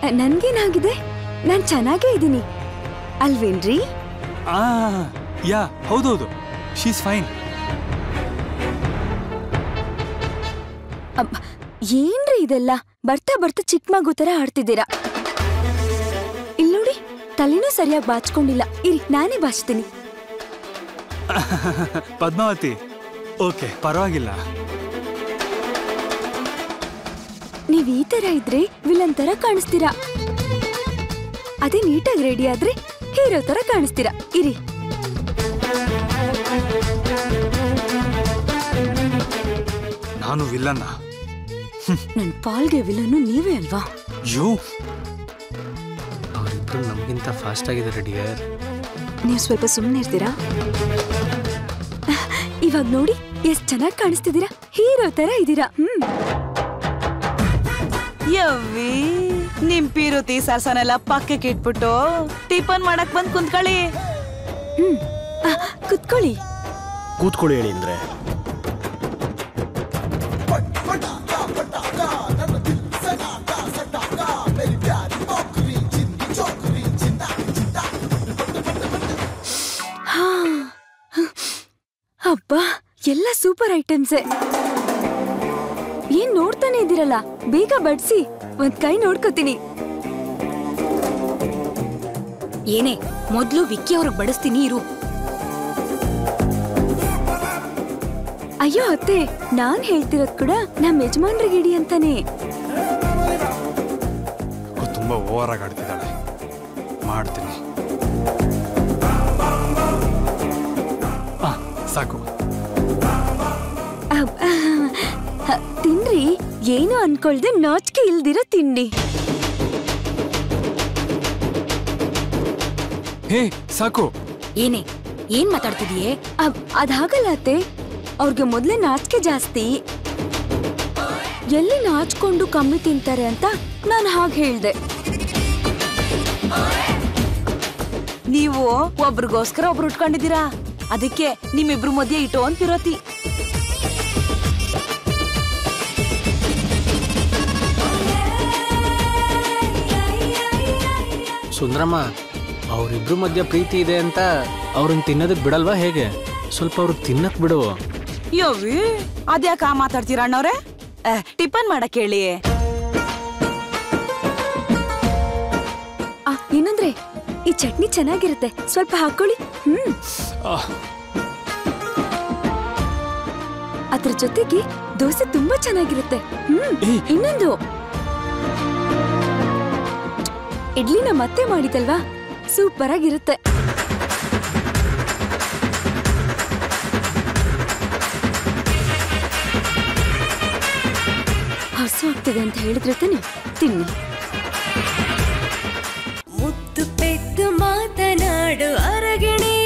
ನನ್ಗೇನಾಗಿದೆ ನಾನ್ ಚೆನ್ನಾಗೇ ಇದ್ದೀನಿ ಅಲ್ವೇನ್ರಿ ಆ ಯಾ ಹೌದೌದು ಶೀಸ್ ಫೈನ್ ಅಬ್ಬ, ಏನ್ರಿ ಇದೆಲ್ಲ ಬರ್ತಾ ಬರ್ತಾ ಚಿಕ್ಕ ಮಗು ತರ ಆಡ್ತಿದ್ದೀರಾ ಇಲ್ ನೋಡಿ ತಲೆನೂ ಸರಿಯಾಗಿ ಬಾಚ್ಕೊಂಡಿಲ್ಲ ಇರಿ ನಾನೇ ಬಾಚ್ತೀನಿ ಪದ್ಮಾವತಿ ಓಕೆ ಪರವಾಗಿಲ್ಲ ನೀವ್ ಈ ತರ ಇದ್ರೆ ವಿಲನ್ ತರ ಕಾಣಿಸ್ತೀರಾ ಅದೇ ನೀಟಾಗಿ ರೆಡಿ ಆದ್ರೆ ಹೀರೋ ತರ ಕಾಣಿಸ್ತೀರಾ ಇರಿ ನಾನು ವಿಲ್ಲನ್ನ ನನ್ ಪಾಲ್ಗೆ ವಿಲನ್ನು ನೀವೇ ಅಲ್ವಾ ಯೋ ಅವರಿಬ್ರು ನಮಗಿಂತ ಫಾಸ್ಟ್ ಆಗಿದ್ದಾರೆ ಡಿಯರ್ ನೀವು ಸ್ವಲ್ಪ ಸುಮ್ಮನೆ ಇರ್ತೀರಾ ಇವಾಗ ನೋಡಿ ಎಷ್ಟ್ ಚೆನ್ನಾಗಿ ಕಾಣಿಸ್ತಿದ್ದೀರಾ ಹೀರೋ ತರ ಇದ್ದೀರಾ ಹ್ಮ್ ಯವ್ವಿ ನಿಮ್ ಪಿರುತಿ ಸರ್ಸನೆಲ್ಲ ಪಕ್ಕಕ್ಕೆ ಇಟ್ಬಿಟ್ಟು ಟಿಫನ್ ಮಾಡಕ್ ಬಂದ್ ಕುಂತ್ಕೊಳ್ಳಿ ಹ್ಮ್ ಆ, ಕುತ್ಕೊಳ್ಳಿ ಕೂತ್ಕೊಳ್ಳಿ ಹೇಳಿ ಅಂದ್ರೆ ಹಾ. ಅಬ್ಬಾ ಎಲ್ಲ ಸೂಪರ್ ಐಟಮ್ಸೆ ಏನ್ ನೋಡ್ತಾನೆ ಇದ್ದೀರಲ್ಲ ಬೇಗ ಬಡ್ಸಿ ಒಂದ್ ಕೈ ನೋಡ್ಕೋತೀನಿ ಏನೇ ಮೊದ್ಲು ವಿಕ್ಕಿ ಅವ್ರಿಗೆ ಬಡಿಸ್ತೀನಿ ಇರು ಅಯ್ಯೋ ಅತ್ತೆ ನಾನ್ ಹೇಳ್ತಿರೋದ್ ಕೂಡ ನಮ್ ಯಜಮಾನ್ರಿಗೆ ಇಡಿ ಅಂತಾನೆ ಅವ್ಳು ತುಂಬಾ ಓವರ್ ಆಗಿ ಆಡ್ತಿದ್ದಾಳೆ ಮಾಡ್ತೀನಿ ಆ, ಸಾಕು ಅಬ್- ಹ, ತಿನ್ರಿ ಏನು ಅನ್ಕೊಳ್ದೆ ನಾಚಿಕೆ ಇಲ್ದಿರೋ ತಿಂಡಿ ಹೇ ಸಾಕು ಏನೇ ಏನ್ ಮಾತಾಡ್ತಿದೀಯೇ ಅಬ್- ಅದಾಗಲ್ಲ ಅತ್ತೆ ಅವ್ರಿಗೆ ಮೊದ್ಲೇ ನಾಚಿಕೆ ಜಾಸ್ತಿ ಎಲ್ಲಿ ನಾಚ್ಕೊಂಡು ಕಮ್ಮಿ ತಿಂತಾರೆ ಅಂತ ನಾನು ಹಾಗೆ ಹೇಳ್ದೆ ನೀವು ಒಬ್ರಿಗೋಸ್ಕರ ಒಬ್ರು ಉಟ್ಕೊಂಡಿದ್ದೀರಾ ಅದಕ್ಕೆ ನಿಮ್ಮಿಬ್ರು ಮಧ್ಯೆ ಇಟ್ಟು ಅಂತಿರೋತಿ ಸುಂದ್ರಮ್ಮ ಅವರಿಬ್ರು ಮಧ್ಯ ಪ್ರೀತಿ ಇದೆ ಅಂತ ಅವ್ರನ್ನ ತಿನ್ನೋದಕ್ ಬಿಡಲ್ವಾ ಹೇಗೆ ಸ್ವಲ್ಪ ಅವ್ರು ತಿನ್ನಕ್ ಬಿಡು ಯವ್ವಿ ಅದ್ಯಾಕ ಮಾತಾಡ್ತೀರಾ ಅಣ್ಣವ್ರೆ ಟಿಫನ್ ಮಾಡಕ್ ಹೇಳಿ ಆ, ಏನಂದ್ರೆ ಈ ಚಟ್ನಿ ಚೆನ್ನಾಗಿರುತ್ತೆ ಸ್ವಲ್ಪ ಹಾಕೊಳ್ಳಿ ಹ್ಮ್ ಆ, ಅದ್ರ ಜೊತೆಗೆ ದೋಸೆ ತುಂಬಾ ಚೆನ್ನಾಗಿರುತ್ತೆ ಹ್ಮ್ ಏಯ್. ಇನ್ನೊಂದು ಇಡ್ಲಿನ ಮತ್ತೆ ಮಾಡಿದಲ್ವಾ ಸೂಪರ್ ಆಗಿರುತ್ತೆ ಹಸು ಆಗ್ತಿದೆ ಅಂತ ಹೇಳಿದ್ರೆ ತಾನೆ ತಿನ್ನಿ ಮುತ್ತು ಪೆದ್ದು ಮಾತನಾಡು ಅರಗಿಣಿ